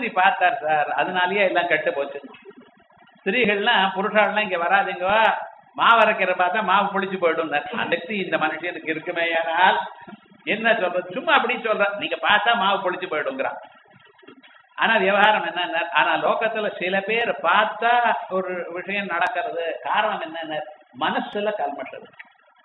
மாதிரி பார்த்தார் சார் அதனாலயே எல்லாம் கெட்டு போச்சு ஸ்திரீகள்லாம் புருஷாலாம் இங்க வராதீங்க மாவு அரைக்கிற பார்த்தா மாவு புளிச்சு போயிடும் அன்னைக்கு இந்த மனுஷனுக்கு இருக்குமே ஆனால் என்ன சொல்றது சும்மா அப்படி சொல்ற நீங்க பார்த்தா மாவு புளிச்சு போயிடுங்கிறான் ஆனா விவகாரம் என்னன்னா ஆனா லோகத்துல சில பேர் பார்த்தா ஒரு விஷயம் நடக்கிறது காரணம் என்னன்னு மனசுல கல்மஷம் இருக்கு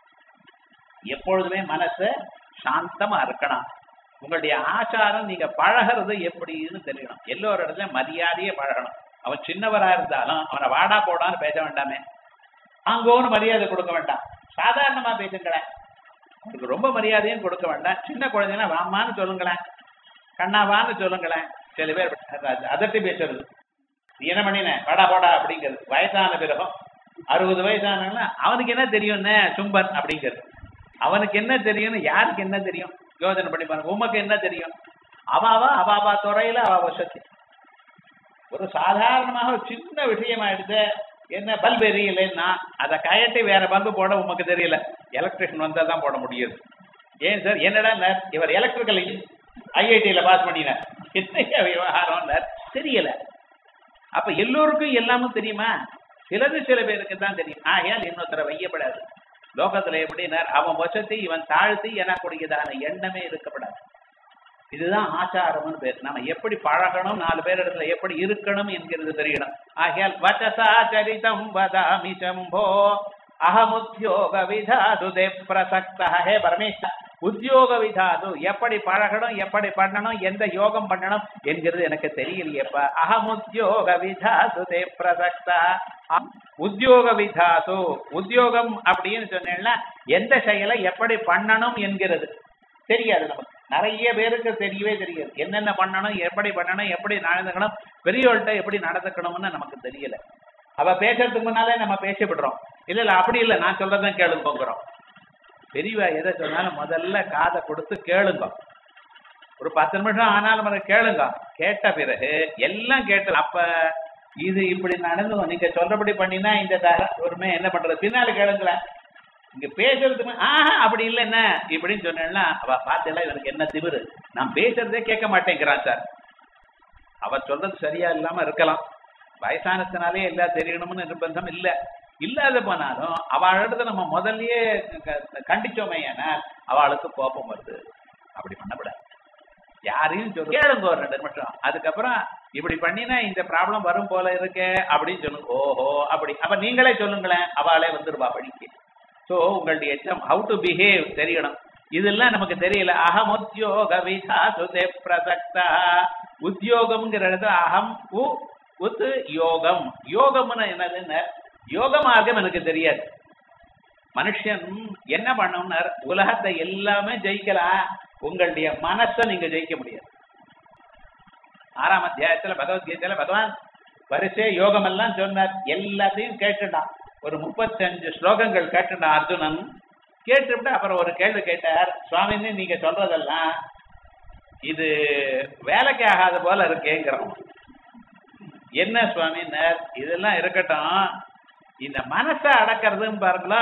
எப்பொழுதுமே மனசு சாந்தமா இருக்கணும் உங்களுடைய ஆச்சாரம் நீங்க பழகிறது எப்படின்னு தெரியணும் எல்லோரு இடத்துல மரியாதையே பழகணும் அவன் சின்னவரா இருந்தாலும் அவனை வாடா போடான்னு பேச வேண்டாமே அங்கோன்னு மரியாதை கொடுக்க வேண்டாம் சாதாரணமா பேசுங்களேன் அவனுக்கு ரொம்ப மரியாதையும் கொடுக்க வேண்டாம் சின்ன குழந்தைனா வாமான்னு சொல்லுங்களேன் கண்ணாவான்னு சொல்லுங்களேன் சில பேர் அதட்டி பேசுறது நீ என்ன பண்ணின வாடா போடா அப்படிங்கிறது வயசான பிறகும் அறுபது வயசானா அவனுக்கு என்ன தெரியும்னு சும்பன் அப்படிங்கிறது அவனுக்கு என்ன தெரியும்னு யாருக்கு என்ன தெரியும் யோசனை பண்ணி பாருங்க உமக்கு என்ன தெரியும் அவாவா அவாவா துறையில அவ வசதி ஒரு சாதாரணமாக ஒரு சின்ன விஷயமாயிடுது என்ன பல்ப் எரியலைன்னா அதை கயட்டி வேற பல்பு போட உமக்கு தெரியல எலக்ட்ரிஷியன் வந்தா தான் போட முடியுது ஏன் சார் என்னடா இவர் எலக்ட்ரிக்கல் ஐஐடியில பாஸ் பண்ணினார் என்ன விவகாரம் தெரியல அப்ப எல்லோருக்கும் எல்லாமும் தெரியுமா சிலது சில பேருக்கு தான் தெரியும் ஆகையால் இன்னொருத்தரை வையப்படாது லோகத்துல எப்படின்னார் அவன் வசத்தை இவன் தாழ்த்தி எனக்கூடியதான எண்ணமே இருக்கப்படாது இதுதான் ஆச்சாரம்னு பேர் நம்ம எப்படி பழகணும் நாலு பேர் இடத்துல எப்படி இருக்கணும் என்கிறது தெரியணும் ஆகையால் வச்சசா சரிதம் வதாமி சம்போ அகமுத்யோக விதாது தே பிரசக்த ஹே பரமேஸ்வர உத்தியோக விதாது எப்படி பழகணும் எப்படி பண்ணணும் எந்த யோகம் பண்ணணும் என்கிறது எனக்கு தெரியலையப்பா அகமுத்யோக விதாது தே பிரசக்த உத்தியோக விதாது உத்தியோகம் அப்படின்னு சொன்னேன்னா எந்த செயலை எப்படி பண்ணணும் என்கிறது தெரியாது நமக்கு நிறைய பேருக்கு தெரியவே தெரியாது என்னென்ன பண்ணணும் எப்படி பண்ணணும் எப்படி நடந்துக்கணும் பெரியவள்கிட்ட எப்படி நடந்துக்கணும்னு நமக்கு தெரியல அவ பேசுறதுக்கு முன்னாலே நம்ம பேசப்படுறோம் இல்ல இல்ல அப்படி இல்லை நான் சொல்றதான் கேளுங்கோங்கிறோம் பெரியவா எதை சொன்னாலும் முதல்ல காதை கொடுத்து கேளுங்க ஒரு பத்து நிமிஷம் ஆனாலும் அதை கேளுங்க கேட்ட பிறகு எல்லாம் கேட்டு அப்ப இது இப்படி நடந்து நீங்க சொல்றபடி பண்ணினா இந்த ஒருமே என்ன பண்றது பின்னால கேளுங்களேன் இங்க பேசுறதுக்கு ஆஹா அப்படி இல்லை என்ன இப்படின்னு சொன்னேன்னா அவ பார்த்தல இவனுக்கு என்ன திமிரு நான் பேசுறதே கேட்க மாட்டேங்கிறான் சார் அவ சொல்றது சரியா இல்லாம இருக்கலாம் வயசானத்தினாலே எல்லாம் தெரியணும்னு நிர்பந்தம் இல்ல இல்லாத போனாலும் அவளிடத்த நம்ம முதல்லயே கண்டிச்சோமே ஆனால் அவளுக்கு கோபம் வருது அப்படி பண்ணக்கூடாது யாரையும் சொல்லு கேளுங்க ஒரு ரெண்டு நிமிஷம் அதுக்கப்புறம் இப்படி பண்ணினா இந்த ப்ராப்ளம் வரும் போல இருக்கே அப்படின்னு சொல்லுங்க ஓஹோ அப்படி அப்ப நீங்களே சொல்லுங்களேன் அவளே வந்துருவா படிக்க ஸோ உங்களுடைய எச்சம் ஹவு டு பிஹேவ் தெரியணும் இதெல்லாம் நமக்கு தெரியல அகம் உத்தியோக விதாசுதே பிரசக்தா உத்தியோகம்ங்கிற இடத்துல அகம் உ உத் யோகம் யோகம்னு என்னதுன்னு யோக மார்க்கம் எனக்கு தெரியாது மனுஷன் என்ன பண்ணணும்னார் உலகத்தை எல்லாமே ஜெயிக்கலாம் உங்களுடைய மனசை நீங்க ஜெயிக்க முடியாது ஆறாம் அத்தியாயத்துல பகவத்கீதையில பகவான் வரிசை யோகம் எல்லாம் சொன்னார் எல்லாத்தையும் கேட்டுட்டான் ஒரு முப்பத்தஞ்சு ஸ்லோகங்கள் கேட்டுட்டான் அர்ஜுனன் கேட்டுவிட்டு அப்புறம் ஒரு கேள்வி கேட்டார் சுவாமின்னு நீங்க சொல்றதெல்லாம் இது வேலைக்கு ஆகாத போல இருக்கேங்கிறோம் என்ன சுவாமின்னார் இதெல்லாம் இருக்கட்டும் இந்த மனசை அடக்கிறதுன்னு பாருங்களா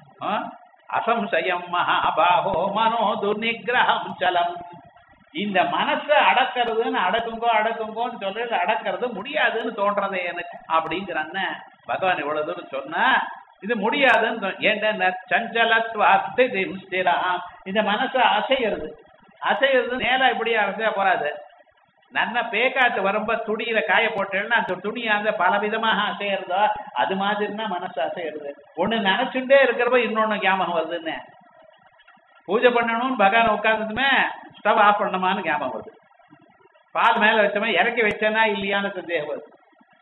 அசம்சயம் மகாபாகோ மனோ துர்நிகிரகம் சலம் இந்த மனசை அடக்கிறதுன்னு அடக்குங்கோ அடக்குங்கோன்னு சொல்றது அடக்கிறது முடியாதுன்னு தோன்றது எனக்கு அப்படிங்கிறான்னு பகவான் இவ்வளவு தூரம் சொன்னா இது முடியாதுன்னு ஏன்டா சஞ்சலத்வாஸ்திராம் இந்த மனசை அசைகிறது அசைகிறது நேரா இப்படி அசையா போறாது நல்ல பேக்காட்டு வரும்ப துணியில காய போட்டேன்னா அந்த துணியாந்த பல விதமாக அசையறதோ அது மாதிரினா மனசு அசையிறது ஒண்ணு நினைச்சுட்டே இருக்கிறப்ப இன்னொன்னு ஞாபகம் வருதுன்னு பூஜை பண்ணணும்னு பகவான் உட்கார்ந்ததுமே ஸ்டவ் ஆஃப் பண்ணணுமான்னு ஞாபகம் வருது பால் மேல வச்சோமே இறக்கி வச்சேனா இல்லையான்னு சந்தேகம் வருது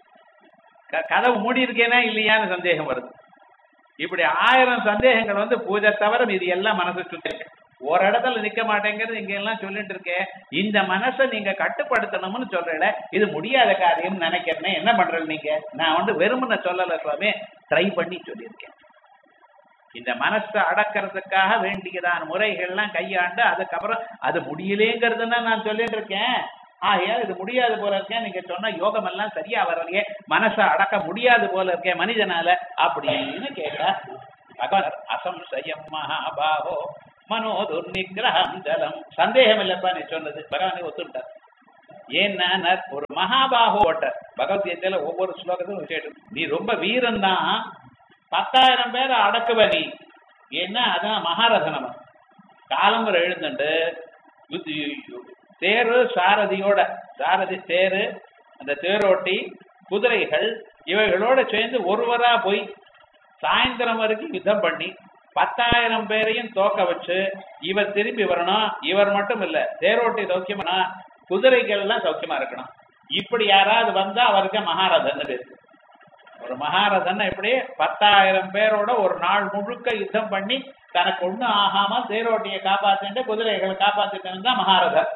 கதவு மூடி இருக்கேனா இல்லையான்னு சந்தேகம் வருது இப்படி ஆயிரம் சந்தேகங்கள் வந்து பூஜை தவிர இது எல்லாம் மனசு சுத்தி இருக்கு ஒரு இடத்துல நிக்க மாட்டேங்கிறது இங்க எல்லாம் சொல்லிட்டு இருக்கேன் இந்த மனசை நீங்க கட்டுப்படுத்தணும்னு சொல்றேன் இது முடியாத காரியம் நினைக்கிறேன் என்ன பண்றது நீங்க நான் வந்து வெறுமனை சொல்லல சுவாமி ட்ரை பண்ணி சொல்லியிருக்கேன் இந்த மனசை அடக்கிறதுக்காக வேண்டியதான முறைகள்லாம் கையாண்டு அதுக்கப்புறம் அது முடியலேங்கிறதுன்னா நான் சொல்லிட்டு இருக்கேன் ஆகையால் இது முடியாது போல இருக்கேன் நீங்க சொன்ன யோகம் எல்லாம் சரியா வரலையே மனசை அடக்க முடியாது போல இருக்கேன் மனிதனால அப்படின்னு கேட்டா பகவான் அசம்சயம் மகாபாவோ மனோ துர்நிகிரகம் ஜலம் சந்தேகம் இல்லப்பா நீ சொன்னது பகவானே ஒத்துட்டார் ஏன்னா நர் ஒரு மகாபாகு ஓட்டர் பகவத்கீதையில ஒவ்வொரு ஸ்லோகத்திலும் விசேஷம் நீ ரொம்ப வீரன் தான் பத்தாயிரம் பேரை அடக்குவ நீ ஏன்னா அதான் மகாரதன் அவன் காலம்பரம் எழுந்துட்டு யுத்தி- தேரு சாரதியோட சாரதி தேரு அந்த தேரோட்டி குதிரைகள் இவைகளோட சேர்ந்து ஒருவரா போய் சாயந்தரம் வரைக்கும் யுத்தம் பண்ணி பத்தாயிரம் பேரையும் தோக்க வச்சு இவர் திரும்பி வரணும் இவர் மட்டும் இல்ல தேரோட்டி சௌக்கியமா குதிரைகள் எல்லாம் சௌக்கியமா இருக்கணும் இப்படி யாராவது வந்தா அவருக்கு மகாரதன் பேரு ஒரு மகாரதன் எப்படி பத்தாயிரம் பேரோட ஒரு நாள் முழுக்க யுத்தம் பண்ணி தனக்கு ஒண்ணும் ஆகாம தேரோட்டியை காப்பாத்திட்டு குதிரைகளை காப்பாத்திட்டு தான் மகாரதன்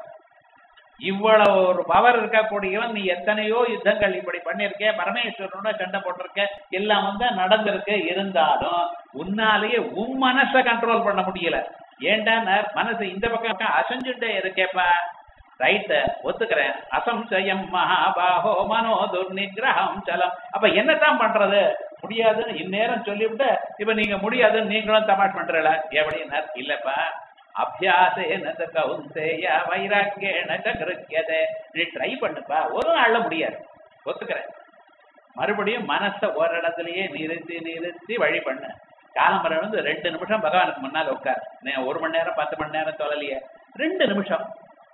இவ்வளவு ஒரு பவர் இருக்கக்கூடியவன் நீ எத்தனையோ யுத்தங்கள் இப்படி பண்ணிருக்க பரமேஸ்வரனோட சண்டை போட்டிருக்க எல்லாம் வந்து நடந்திருக்கு இருந்தாலும் உன்னாலேயே உன் மனசை கண்ட்ரோல் பண்ண முடியல ஏன்டா மனசு இந்த பக்கம் அசைஞ்சுட்டே இருக்கேப்பா ரைட்ட ஒத்துக்கிறேன் அசம்சயம் மகாபாகோ மனோ துர்நிகிரகம் சலம் அப்ப என்னத்தான் பண்றது முடியாதுன்னு இந்நேரம் சொல்லிவிட்டு இப்ப நீங்க முடியாதுன்னு நீங்களும் தமாஷ் பண்றல எப்படின்னா இல்லப்பா அபியாசேன ச கௌந்தேய வைராக்கியேன ச கிருக்கியதே நீ ட்ரை பண்ணுப்பா ஒரு நாள்ல முடியாது ஒத்துக்கிறேன் மறுபடியும் மனசை ஒரு இடத்துலயே நிறுத்தி நிறுத்தி வழி பண்ணு காலம்பரம் வந்து ரெண்டு நிமிஷம் பகவானுக்கு முன்னால் உட்கார் நீ ஒரு மணி நேரம் பத்து மணி நேரம் சொல்லலையே ரெண்டு நிமிஷம்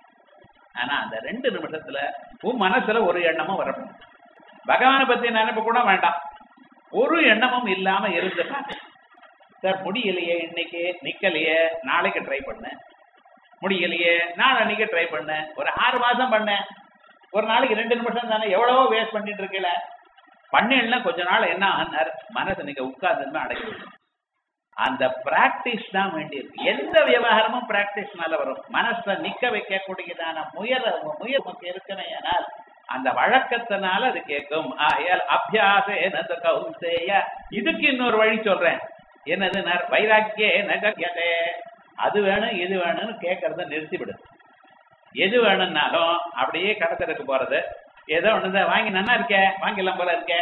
ஆனா அந்த ரெண்டு நிமிஷத்துல உன் மனசுல ஒரு எண்ணமும் வரணும் பகவானை பத்தி நினைப்பு கூட வேண்டாம் ஒரு எண்ணமும் இல்லாம இருந்துட்டா சார் முடியலையே இன்னைக்கு நிக்கலையே நாளைக்கு ட்ரை பண்ணேன் முடியலையே நாளைக்கு ட்ரை பண்ணேன் ஒரு ஆறு மாசம் பண்ணேன் ஒரு நாளைக்கு ரெண்டு நிமிஷம் தானே எவ்வளவோ வேஸ்ட் பண்ணிட்டு இருக்கல பண்ணேன்னா கொஞ்ச நாள் என்ன ஆனார் மனசு நீங்க உட்கார்ந்து அடைக்கணும் அந்த பிராக்டிஸ் தான் வேண்டியிருக்கு எந்த விவகாரமும் பிராக்டிஸ்னால வரும் மனசுல நிக்க வைக்கக்கூடியதான முயல முயல் நமக்கு இருக்கணும் ஏனால் அந்த வழக்கத்தினால அது கேட்கும் ஆயால் அபியாச எனது கௌசேய இதுக்கு இன்னொரு வழி சொல்றேன் என்னது வைராக்கியே நகரியதே அது வேணும் இது வேணும்னு கேட்கறத நிறுத்திவிடு எது வேணும்னாலும் அப்படியே கடத்தலுக்கு போறது ஏதோ ஒண்ணு வாங்கி நன்னா இருக்கே வாங்கிடலாம் போல இருக்கே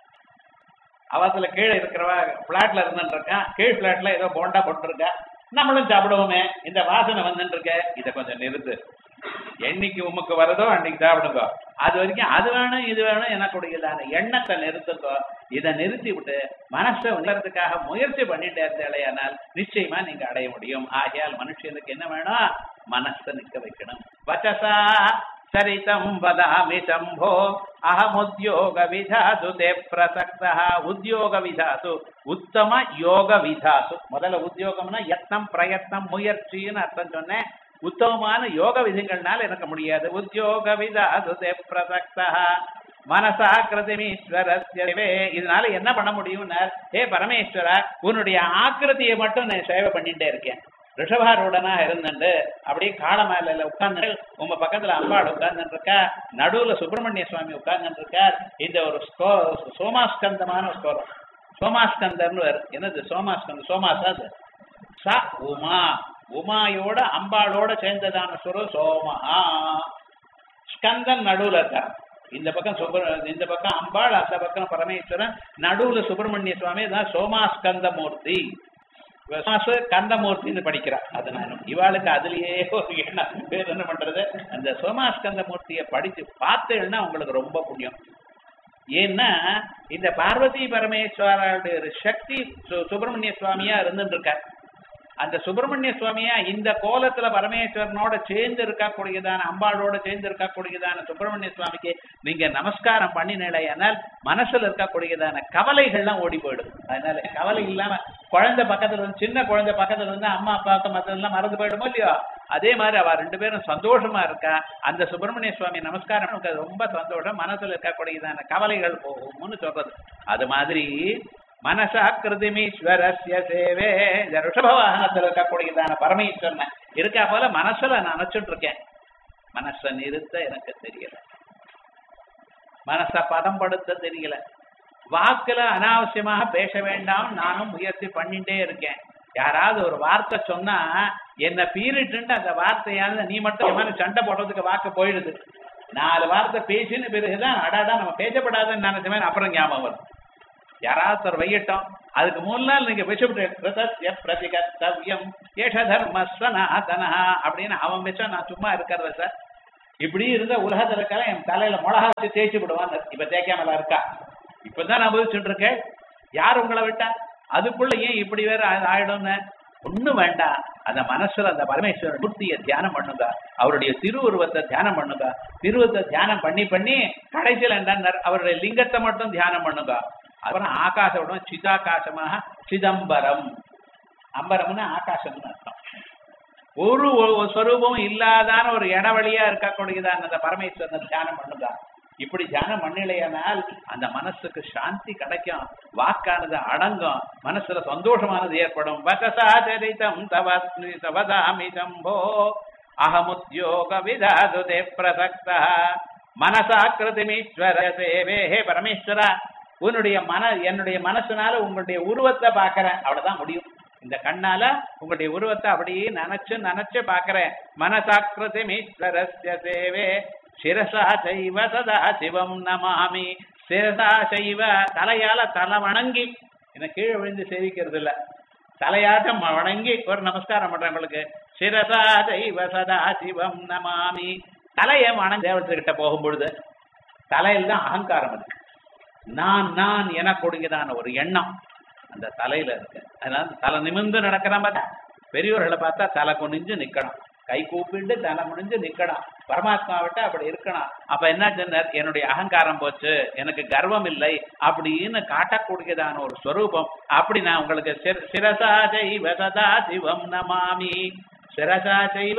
அவத்துல கீழே இருக்கிறவா பிளாட்ல இருந்துட்டு இருக்கான் கீழ் பிளாட்ல ஏதோ போண்டா போட்டுருக்கா நம்மளும் சாப்பிடுவோமே இந்த வாசனை வந்துட்டு இருக்க இதை கொஞ்சம் நிறுத்து என்னைக்கு உமக்கு வருதோ அன்னைக்கு சாப்பிடுங்க அது வரைக்கும் அது வேணும் இது வேணும் எனக்குடையதான எண்ணத்தை நிறுத்துங்க இதை நிறுத்தி விட்டு மனசை உணர்றதுக்காக முயற்சி பண்ணிட்டே இருந்தாலேயானால் நிச்சயமா நீங்க அடைய முடியும் ஆகையால் மனுஷனுக்கு என்ன வேணும் மனசை நிக்க வைக்கணும் வச்சசா சரிதம் வதாமி சம்போ அகமுத்யோக விதாசு தே பிரசக்தா உத்தியோக விதாசு உத்தம யோக விதாசு முதல்ல உத்தியோகம்னா யத்னம் பிரயத்னம் முயற்சின்னு அர்த்தம் சொன்னேன் உத்தமமான யோக விதிகள்னால எனக்கு முடியாது உத்தியோக விதாசு தே பிரசக்தா மனசா கிருதிமீஸ்வரஸ்யவே இதனால என்ன பண்ண முடியும்னா ஹே பரமேஸ்வரா உன்னுடைய ஆக்கிருதியை மட்டும் நான் சேவை பண்ணிட்டே இருக்கேன் ரிஷபாரூடனா இருந்துட்டு அப்படியே காள மேல உட்கார்ந்து உங்க பக்கத்துல அம்பாள் உட்கார்ந்துட்டு இருக்கா நடுவுல சுப்பிரமணிய சுவாமி உட்கார்ந்துட்டு இருக்கார் இந்த ஒரு ஸ்கோ சோமாஸ்கந்தமான ஸ்கோரம் சோமாஸ்கந்தர்னு வரும் என்னது சோமாஸ்கந்தம் சோமாசா அது ச உமா உமாயோட அம்பாளோட சேர்ந்ததான சுரம் சோமஹா ஸ்கந்தன் நடுவுல இருக்கார் இந்த பக்கம் சுப்ர இந்த பக்கம் அம்பாள் அந்த பக்கம் பரமேஸ்வரன் நடுவுல சுப்பிரமணிய சுவாமி தான் சோமாஸ்கந்த மூர்த்தி சோமாசு கந்தமூர்த்தின்னு படிக்கிறா அதனால இவாளுக்கு அதுலயே ஒரு எண்ணம் பேர் என்ன பண்றது அந்த சோமாஸ்கந்த மூர்த்தியை படிச்சு பார்த்தேன்னா உங்களுக்கு ரொம்ப புண்ணியம் ஏன்னா இந்த பார்வதி பரமேஸ்வரருடைய ஒரு சக்தி சு- சுப்பிரமணிய சுவாமியா இருந்துட்டு இருக்கார் அந்த சுப்பிரமணிய சுவாமியா இந்த கோலத்துல பரமேஸ்வரனோட சேர்ந்து இருக்கக்கூடியதான அம்பாளோட சேர்ந்து இருக்கக்கூடியதான சுப்பிரமணிய சுவாமிக்கு நீங்க நமஸ்காரம் பண்ணினால் மனசுல இருக்கக்கூடியதான கவலைகள்லாம் ஓடி போயிடும் அதனால கவலை இல்லாம குழந்தை பக்கத்துல வந்து சின்ன குழந்தை பக்கத்துல இருந்து அம்மா அப்பாவுக்கு மத்ததெல்லாம் மறந்து போயிடுமோ இல்லையோ அதே மாதிரி அவ ரெண்டு பேரும் சந்தோஷமா இருக்கா அந்த சுப்பிரமணிய சுவாமி நமஸ்காரம் நமக்கு அது ரொம்ப சந்தோஷம் மனசுல இருக்கக்கூடியதான கவலைகள் போகும்னு சொல்றது அது மாதிரி மனசா கிருதிமீஸ்வரஸ்ய சேவே இந்த ரிஷப வாகனத்துல இருக்கக்கூடியதான பரமேஸ்வரன் இருக்கா போல மனசுல நினைச்சுட்டு இருக்கேன் மனசை நிறுத்த எனக்கு தெரியல மனசை பதம்படுத்த தெரியல வாக்குல அனாவசியமாக பேச வேண்டாம் நானும் முயற்சி பண்ணிட்டே இருக்கேன் யாராவது ஒரு வார்த்தை சொன்னா என்ன பீரிட்டு அந்த வார்த்தையால நீ மட்டும் என் மேல சண்டை போடுறதுக்கு வாக்கு போயிடுது நாலு வார்த்தை பேசின பிறகுதான் அடாடா நம்ம பேசப்படாதுன்னு நினைச்சமே அப்புறம் ஞாபகம் வரும் யாராவது ஒருத்தர் வையட்டும் அதுக்கு மூணு நாள் நீங்க பேசப்பட்டு கிருதஸ்ய பிரதிகர்த்தவ்யம் ஏஷ தர்ம சனாதனா அப்படின்னு அவன் வச்சா நான் சும்மா இருக்கிறத சார் இப்படி இருந்த உலகத்துல இருக்கலாம் என் தலையில மிளகா வச்சு தேய்ச்சி விடுவான் இப்ப தேய்க்காமலா இருக்கா இப்பதான் நான் போதிச்சுட்டு இருக்கேன் யார் உங்களை விட்டா அதுக்குள்ள ஏன் இப்படி வேற ஆ- ஆயிடும்னு ஒண்ணும் வேண்டாம் அந்த மனசுல அந்த பரமேஸ்வரன் மூர்த்தியை தியானம் பண்ணுங்க அவருடைய திருவுருவத்தை தியானம் பண்ணுங்க திருவுருவத்தை தியானம் பண்ணி பண்ணி கடைசியில் என்ன அவருடைய லிங்கத்தை மட்டும் தியானம் பண்ணுங்க அப்புறம் ஆகாசம் சிதாகாசமாக சிதம்பரம் அம்பரம்னு ஆகாசம்னு அர்த்தம் ஒரு ஒரு ஸ்வரூபம் இல்லாதான ஒரு இடவழியா இருக்கக்கூடியதான அந்த பரமேஸ்வரனை தியானம் பண்ணுங்க இப்படி தியானம் பண்ணலையானால் அந்த மனசுக்கு சாந்தி கிடைக்கும் வாக்கானது அடங்கும் மனசுல சந்தோஷமானது ஏற்படும் வசசா சரிதம் தவஸ்மி தவதாமி சம்போ அகமுத்யோக விதாதுதே பிரசக்த மனசாக்கிருதிமீஸ்வர சேவே ஹே பரமேஸ்வரா உன்னுடைய மன என்னுடைய மனசுனால உங்களுடைய உருவத்தை பார்க்கறேன் அவ்வளவுதான் முடியும் இந்த கண்ணால உங்களுடைய உருவத்தை அப்படியே நினைச்சு நினைச்சு பார்க்கறேன் மனசாக்கிருதிமீஸ்வரஸ்ய சேவே சிரசா செய்வ சதா சிவம் நமாமி சிரசா செய்வ தலையால தலை வணங்கி என்ன கீழே விழுந்து சேவிக்கிறது இல்ல தலையாட்டம் வணங்கி ஒரு நமஸ்காரம் பண்றேன் உங்களுக்கு சிரசா தெய்வ சதா சிவம் நமாமி தலையை வணங்க தேவத்துக்கிட்ட போகும்பொழுது தலையில் தான் அகங்காரம் இருக்கு நான் நான் எனக்கூடியதான ஒரு எண்ணம் அந்த தலையில இருக்கு அதனால தலை நிமிர்ந்து நடக்கிறான் பார்த்தா பெரியவர்களை பார்த்தா தலை குனிஞ்சு நிக்கணும் கை கூப்பிட்டு தலை குனிஞ்சு நிக்கணும் பரமாத்மா விட்டு அப்படி இருக்கணும் அப்ப என்ன சொன்னார் என்னுடைய அகங்காரம் போச்சு எனக்கு கர்வம் இல்லை அப்படின்னு காட்டக்கூடியதான ஒரு ஸ்வரூபம் அப்படி நான் உங்களுக்கு சிர- சிரசா செய்வ சதா சிவம் நமாமி சிரசா செய்வ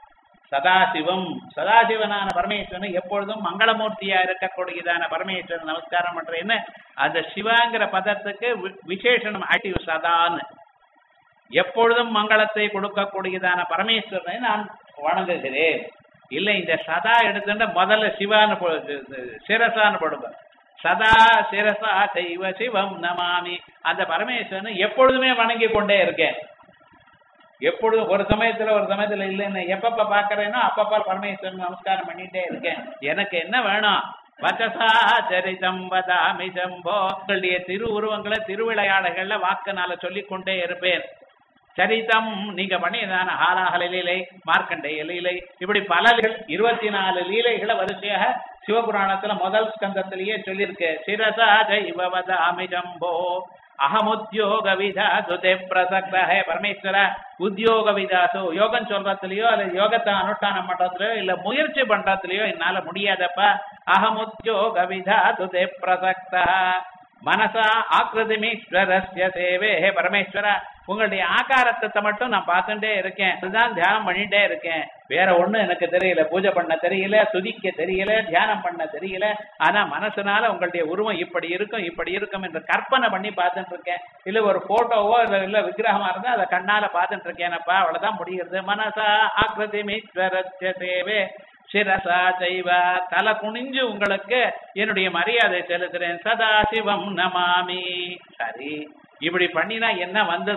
சதாசிவம் சதாசிவனான பரமேஸ்வரன் எப்பொழுதும் மங்களமூர்த்தியா இருக்கக்கூடியதான பரமேஸ்வரன் நமஸ்காரம் பண்றேன்னு அந்த சிவாங்கிற பதத்துக்கு வி- விசேஷணம் ஆக்டிவ் சதான்னு எப்பொழுதும் மங்களத்தை கொடுக்கக்கூடியதான பரமேஸ்வரனை நான் வணங்குகிறேன் இல்லை இந்த சதா எடுத்துட்டு முதல்ல சிவான்னு போ- இது- இது சிரசான்னு போடுங்க சதா சிரசா செய்வ சிவம் நமாமி அந்த பரமேஸ்வரனை எப்பொழுதுமே வணங்கி கொண்டே இருக்கேன் எப்பொழுதும் ஒரு சமயத்துல ஒரு சமயத்துல இல்லைன்னு எப்பப்ப பாக்குறேனோ அப்பப்ப பரமேஸ்வரன் நமஸ்காரம் பண்ணிட்டே இருக்கேன் எனக்கு என்ன வேணும் வச்சசா சரிதம் வதாமி சம்போ உங்களுடைய திரு உருவங்களை திருவிளையாடல்கள்ல வாக்குனால சொல்லிக் கொண்டே இருப்பேன் சரிதம் நீங்க பண்ணியதான ஹாலாஹல லீலை மார்க்கண்டேய லீலை இப்படி பல லீலைகள், இருபத்தி நாலு லீலைகளை வரிசையாக சிவபுராணத்துல முதல் ஸ்கந்தத்திலேயே சொல்லியிருக்கு சிரசா ஜைவவத அமிஜம்போ அகமுத்யோக விதாசுதே பிரசக்த ஹே பரமேஸ்வர உத்தியோக விதாசு யோகம் சொல்றதுலயோ அல்லது யோகத்தை அனுஷ்டானம் பண்றதுலயோ இல்ல முயற்சி பண்றதுலயோ என்னால முடியாதப்ப அகமுத்யோக விதாசுதே பிரசக்த மனசா ஆக்கிருதிமீஸ்வரஸ்ய சேவே ஹே பரமேஸ்வர உங்களுடைய ஆகாரத்தை மட்டும் நான் பார்த்துட்டே இருக்கேன் அதுதான் தியானம் பண்ணிட்டே இருக்கேன் வேற ஒண்ணும் எனக்கு தெரியல பூஜை பண்ண தெரியல துதிக்க தெரியல தியானம் பண்ண தெரியல ஆனா மனசுனால உங்களுடைய உருவம் இப்படி இருக்கும் இப்படி இருக்கும் என்று கற்பனை பண்ணி பார்த்துட்டு இருக்கேன் இல்ல ஒரு போட்டோவோ இல்ல இல்ல விக்கிரகமா இருந்தா அதை கண்ணால பார்த்துட்டு இருக்கேனப்பா அவ்வளவுதான் முடிகிறது மனசா ஆக்கிருதிமீஸ்வரஸ்ய சேவே சிரசா செய்வ தலை குனிஞ்சு உங்களுக்கு என்னுடைய மரியாதை செலுத்துறேன் சதா சிவம் நமாமி சரி இப்படி பண்ணினா என்ன வந்தது